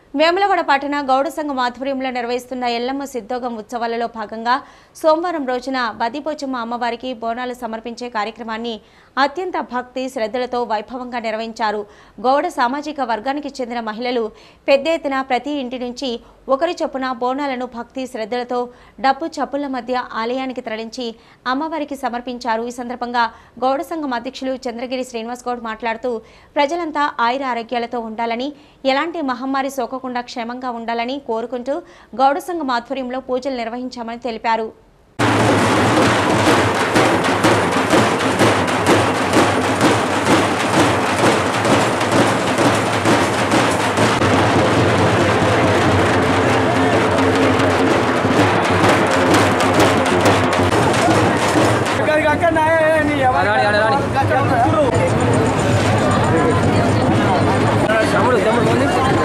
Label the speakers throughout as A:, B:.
A: వేములవాడ పట్టణ గౌడ సంఘం ఆధ్వర్యంలో నిర్వహిస్తున్న ఎల్లమ్మ సిద్ధోగం ఉత్సవాలలో భాగంగా సోమవారం రోజున బదిపోచమ్మ అమ్మవారికి బోనాలు సమర్పించే కార్యక్రమాన్ని అత్యంత భక్తి శ్రద్ధలతో వైభవంగా నిర్వహించారు గౌడ సామాజిక వర్గానికి చెందిన మహిళలు పెద్ద ఎత్తున ప్రతి ఇంటి నుంచి ఒకరి చొప్పున బోనాలను భక్తి శ్రద్ధలతో డప్పు చప్పుల మధ్య ఆలయానికి తరలించి అమ్మవారికి సమర్పించారు ఈ సందర్భంగా గౌడ సంఘం అధ్యక్షులు చంద్రగిరి శ్రీనివాస్ గౌడ్ మాట్లాడుతూ ప్రజలంతా ఆయుర ఆరోగ్యాలతో ఉండాలని ఎలాంటి మహమ్మారి సోకకుండా క్షేమంగా ఉండాలని కోరుకుంటూ గౌడ సంఘం ఆధ్వర్యంలో పూజలు నిర్వహించామని తెలిపారు
B: తమ్ముడు తమ్ముడు ఉంది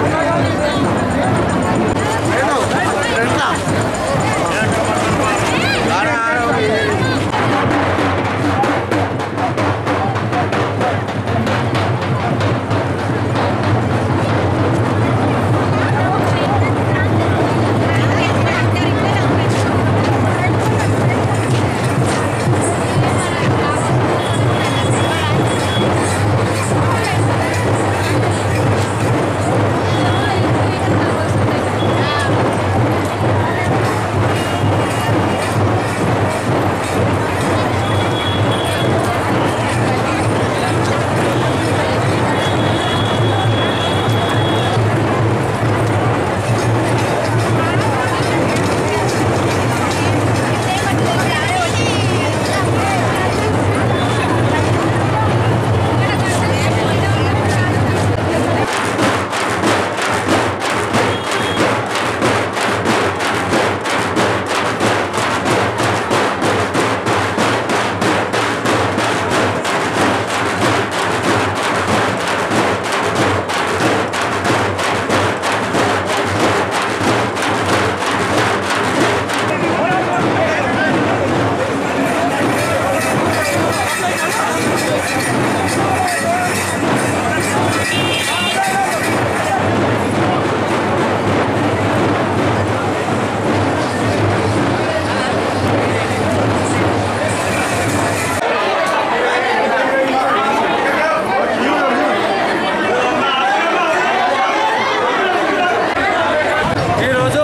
B: ఈరోజు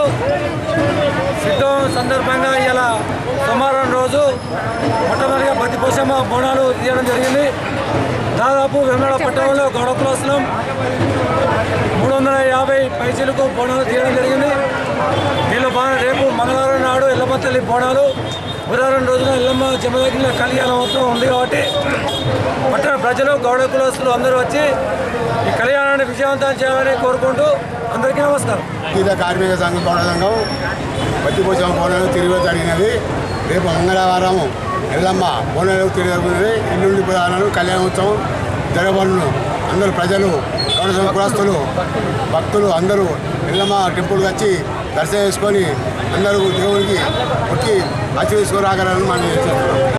B: సిద్ధం సందర్భంగా ఇలా సోమవారం రోజు మొట్టమొదటిగా బతిపోసమ్మ బోనాలు తీయడం జరిగింది దాదాపు వెమ్మడ పట్టణంలో గొడవకులస్లం మూడు వందల యాభై పైసలకు బోనాలు తీయడం జరిగింది వీళ్ళు బాగా రేపు మంగళవారం నాడు ఎల్లమ్మ తల్లి బోనాలు బుధవారం రోజున ఎల్లమ్మ జమదగ్న కళ్యాణం మొత్తం ఉంది కాబట్టి పట్టణ ప్రజలు గౌడ కులస్తులు అందరూ వచ్చి ఈ కళ్యాణాన్ని విజయవంతం చేయాలని కోరుకుంటూ అందరికీ నమస్కారం
C: గీత కార్మిక సంఘం పౌర సంఘం పత్తిపోచమ్మ పౌర్ణమి తిరిగి జరిగినది రేపు మంగళవారం ఎల్లమ్మ పౌర్ణమి తిరిగి ఇల్లుండి ప్రధానాలు కళ్యాణోత్సవం జరగబడును అందరూ ప్రజలు గౌడ సంఘ కులస్తులు భక్తులు అందరూ ఎల్లమ్మ టెంపుల్కి వచ్చి దర్శనం చేసుకొని అందరూ దేవునికి వచ్చి ఆశీర్వదించుకోరాగలని మనం చేస్తున్నాం